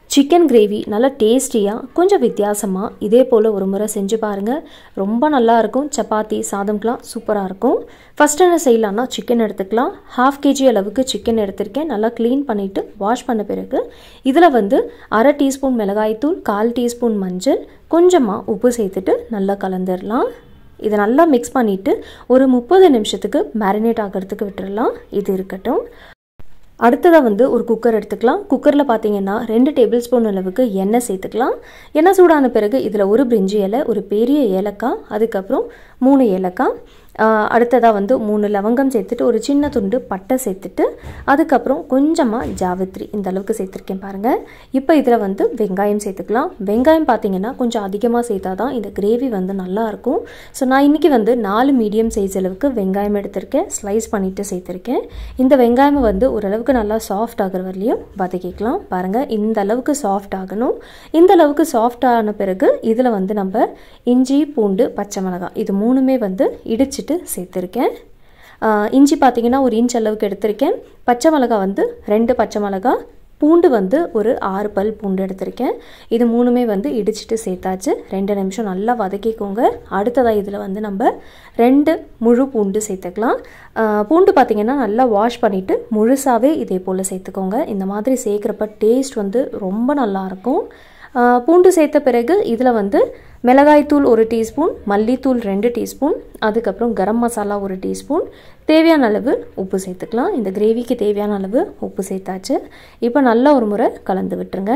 chicken gravy நல்லா டேஸ்டியாக கொஞ்சம் வித்தியாசமாக இதே போல் ஒரு முறை செஞ்சு பாருங்கள் ரொம்ப நல்லா இருக்கும் சப்பாத்தி சாதம்க்கெலாம் சூப்பராக இருக்கும் ஃபஸ்ட் என்ன செய்யலாம்னா சிக்கன் எடுத்துக்கலாம் ஹாஃப் கேஜி அளவுக்கு சிக்கன் எடுத்திருக்கேன் நல்லா க்ளீன் பண்ணிவிட்டு வாஷ் பண்ண பிறகு இதில் வந்து அரை டீஸ்பூன் மிளகாய்த்தூள் கால் டீஸ்பூன் மஞ்சள் கொஞ்சமாக உப்பு சேர்த்துட்டு நல்லா கலந்துடலாம் இதை நல்லா மிக்ஸ் பண்ணிவிட்டு ஒரு முப்பது நிமிஷத்துக்கு மேரினேட் ஆகிறதுக்கு விட்டுறலாம் இது இருக்கட்டும் அடுத்ததாக வந்து ஒரு குக்கர் எடுத்துக்கலாம் குக்கரில் பார்த்தீங்கன்னா ரெண்டு டேபிள் ஸ்பூன் அளவுக்கு எண்ணெய் சேர்த்துக்கலாம் எண்ணெய் சூடான பிறகு இதில் ஒரு பிரிஞ்சி இலை ஒரு பெரிய ஏலக்காய் அதுக்கப்புறம் மூணு ஏலக்காய் அடுத்ததாக வந்து மூணு லவங்கம் சேர்த்துட்டு ஒரு சின்ன துண்டு பட்டை சேர்த்துட்டு அதுக்கப்புறம் கொஞ்சமாக ஜாவித்ரி இந்த அளவுக்கு சேர்த்துருக்கேன் பாருங்கள் இப்போ இதில் வந்து வெங்காயம் சேர்த்துக்கலாம் வெங்காயம் பார்த்தீங்கன்னா கொஞ்சம் அதிகமாக சேர்த்தா தான் இந்த கிரேவி வந்து நல்லாயிருக்கும் ஸோ நான் இன்றைக்கி வந்து நாலு மீடியம் சைஸ் அளவுக்கு வெங்காயம் எடுத்திருக்கேன் ஸ்லைஸ் பண்ணிவிட்டு சேர்த்துருக்கேன் இந்த வெங்காயம் வந்து ஓரளவுக்கு நல்லா சாஃப்ட் ஆகிற வரலையும் வதக்கிக்கலாம் பாருங்கள் இந்த அளவுக்கு சாஃப்ட் ஆகணும் இந்த அளவுக்கு சாஃப்ட் ஆன பிறகு இதில் வந்து நம்ம இஞ்சி பூண்டு பச்சை மிளகாய் இது மூணுமே வந்து இடிச்சிட்டு சேர்த்துருக்கேன் இஞ்சி பார்த்தீங்கன்னா ஒரு இன்ச் அளவுக்கு எடுத்திருக்கேன் பச்சை மிளகாய் வந்து ரெண்டு பச்சை மிளகாய் பூண்டு வந்து ஒரு ஆறு பல் பூண்டு எடுத்திருக்கேன் இது மூணுமே வந்து இடிச்சிட்டு சேர்த்தாச்சு ரெண்டு நிமிஷம் நல்லா வதக்கிக்கோங்க அடுத்ததாக இதில் வந்து நம்ம ரெண்டு முழு பூண்டு சேர்த்துக்கலாம் பூண்டு பார்த்திங்கன்னா நல்லா வாஷ் பண்ணிவிட்டு முழுசாகவே இதே போல் சேர்த்துக்கோங்க இந்த மாதிரி சேர்க்குறப்ப டேஸ்ட் வந்து ரொம்ப நல்லாயிருக்கும் பூண்டு சேர்த்த பிறகு இதில் வந்து மிளகாய்த்தூள் ஒரு டீஸ்பூன் மல்லித்தூள் ரெண்டு டீஸ்பூன் அதுக்கப்புறம் கரம் மசாலா ஒரு டீஸ்பூன் தேவையான அளவு உப்பு சேர்த்துக்கலாம் இந்த கிரேவிக்கு தேவையான அளவு உப்பு சேர்த்தாச்சு இப்போ நல்லா ஒரு முறை கலந்து விட்டுருங்க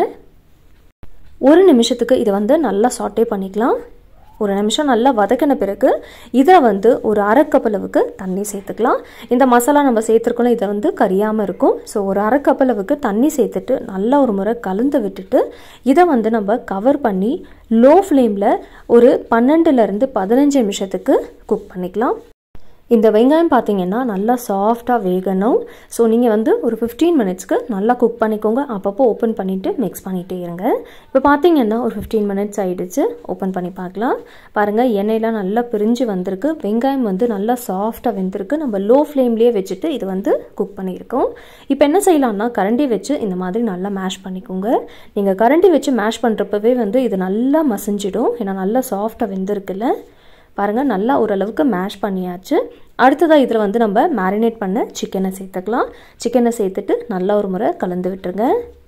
ஒரு நிமிஷத்துக்கு இதை வந்து நல்லா சாட்டே பண்ணிக்கலாம் ஒரு நிமிஷம் நல்லா வதக்கின பிறகு இதை வந்து ஒரு அரை கப் அளவுக்கு தண்ணி சேர்த்துக்கலாம் இந்த மசாலா நம்ம சேர்த்துருக்கோம் இதை வந்து கரியாமல் இருக்கும் ஸோ ஒரு அரை கப் அளவுக்கு தண்ணி சேர்த்துட்டு நல்லா ஒரு முறை கலந்து விட்டுட்டு இதை வந்து நம்ம கவர் பண்ணி லோ ஃப்ளேமில் ஒரு பன்னெண்டுலேருந்து பதினஞ்சு நிமிஷத்துக்கு குக் பண்ணிக்கலாம் இந்த வெங்காயம் பார்த்தீங்கன்னா நல்லா சாஃப்டாக வேகணும் ஸோ நீங்கள் வந்து ஒரு ஃபிஃப்டீன் மினிட்ஸ்க்கு நல்லா குக் பண்ணிக்கோங்க அப்பப்போ ஓப்பன் பண்ணிவிட்டு மிக்ஸ் பண்ணிகிட்டே இருங்க இப்போ பார்த்தீங்கன்னா ஒரு ஃபிஃப்டீன் மினிட்ஸ் ஆகிடுச்சு ஓப்பன் பண்ணி பார்க்கலாம் பாருங்கள் எண்ணெயெலாம் நல்லா பிரிஞ்சு வந்திருக்கு வெங்காயம் வந்து நல்லா சாஃப்டாக வெந்திருக்கு நம்ம லோ ஃப்ளேம்லேயே வச்சுட்டு இது வந்து குக் பண்ணியிருக்கோம் இப்போ என்ன செய்யலாம்னா கரண்டி வச்சு இந்த மாதிரி நல்லா மேஷ் பண்ணிக்கோங்க நீங்கள் கரண்டி வச்சு மேஷ் பண்ணுறப்பவே வந்து இது நல்லா மசிஞ்சிடும் ஏன்னா நல்லா சாஃப்டாக வெந்திருக்குல்ல பாருங்கள் நல்லா ஓரளவுக்கு மேஷ் பண்ணியாச்சு அடுத்ததாக இதில் வந்து நம்ம மேரினேட் பண்ண சிக்கனை சேர்த்துக்கலாம் சிக்கனை சேர்த்துட்டு நல்லா ஒரு முறை கலந்து விட்டுருங்க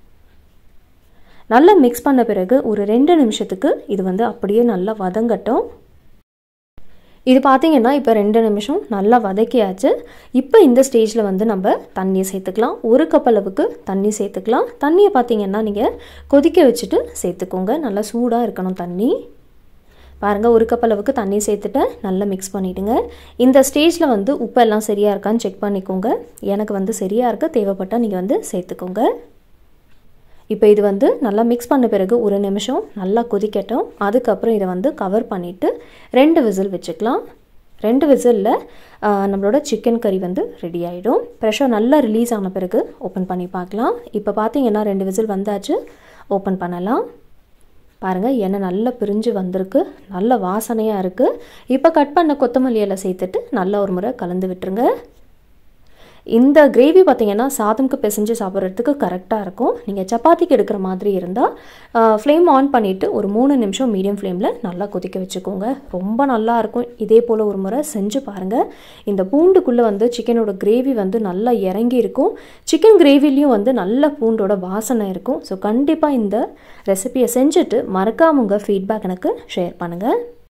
நல்லா மிக்ஸ் பண்ண பிறகு ஒரு ரெண்டு நிமிஷத்துக்கு இது வந்து அப்படியே நல்லா வதங்கட்டும் இது பார்த்தீங்கன்னா இப்போ ரெண்டு நிமிஷம் நல்லா வதக்கியாச்சு இப்போ இந்த ஸ்டேஜில் வந்து நம்ம தண்ணியை சேர்த்துக்கலாம் ஒரு கப் அளவுக்கு தண்ணி சேர்த்துக்கலாம் தண்ணியை பார்த்தீங்கன்னா நீங்கள் கொதிக்க வச்சுட்டு சேர்த்துக்கோங்க நல்லா சூடாக இருக்கணும் தண்ணி பாருங்கள் ஒரு கப் அளவுக்கு தண்ணி சேர்த்துட்டு நல்லா மிக்ஸ் பண்ணிவிடுங்க இந்த ஸ்டேஜில் வந்து உப்பெல்லாம் சரியாக இருக்கான்னு செக் பண்ணிக்கோங்க எனக்கு வந்து சரியாக இருக்க தேவைப்பட்டால் நீங்கள் வந்து சேர்த்துக்கோங்க இப்போ இது வந்து நல்லா மிக்ஸ் பண்ண பிறகு ஒரு நிமிஷம் நல்லா கொதிக்கட்டும் அதுக்கப்புறம் இதை வந்து கவர் பண்ணிவிட்டு ரெண்டு விசில் வச்சுக்கலாம் ரெண்டு விசிலில் நம்மளோட சிக்கன் கறி வந்து ரெடி ஆகிடும் ப்ரெஷர் நல்லா ரிலீஸ் ஆன பிறகு ஓப்பன் பண்ணி பார்க்கலாம் இப்போ பார்த்தீங்கன்னா ரெண்டு விசில் வந்தாச்சு ஓப்பன் பண்ணலாம் பாருங்கள் எண்ணெய் நல்லா பிரிஞ்சு வந்திருக்கு நல்ல வாசனையாக இருக்குது இப்போ கட் பண்ண கொத்தமல்லி இலை சேர்த்துட்டு நல்லா ஒரு முறை கலந்து விட்டுருங்க இந்த கிரேவி பார்த்திங்கன்னா சாதம்க்கு பிசைஞ்சு சாப்பிட்றதுக்கு கரெக்டாக இருக்கும் நீங்கள் சப்பாத்திக்கு எடுக்கிற மாதிரி இருந்தால் ஃப்ளேம் ஆன் பண்ணிவிட்டு ஒரு மூணு நிமிஷம் மீடியம் ஃப்ளேமில் நல்லா கொதிக்க வச்சுக்கோங்க ரொம்ப நல்லா இருக்கும் இதே போல் ஒரு முறை செஞ்சு பாருங்கள் இந்த பூண்டுக்குள்ளே வந்து சிக்கனோட கிரேவி வந்து நல்லா இறங்கி இருக்கும் சிக்கன் கிரேவிலையும் வந்து நல்ல பூண்டோட வாசனை இருக்கும் ஸோ கண்டிப்பாக இந்த ரெசிபியை செஞ்சுட்டு மறக்காம உங்கள் ஃபீட்பேக் எனக்கு ஷேர் பண்ணுங்கள்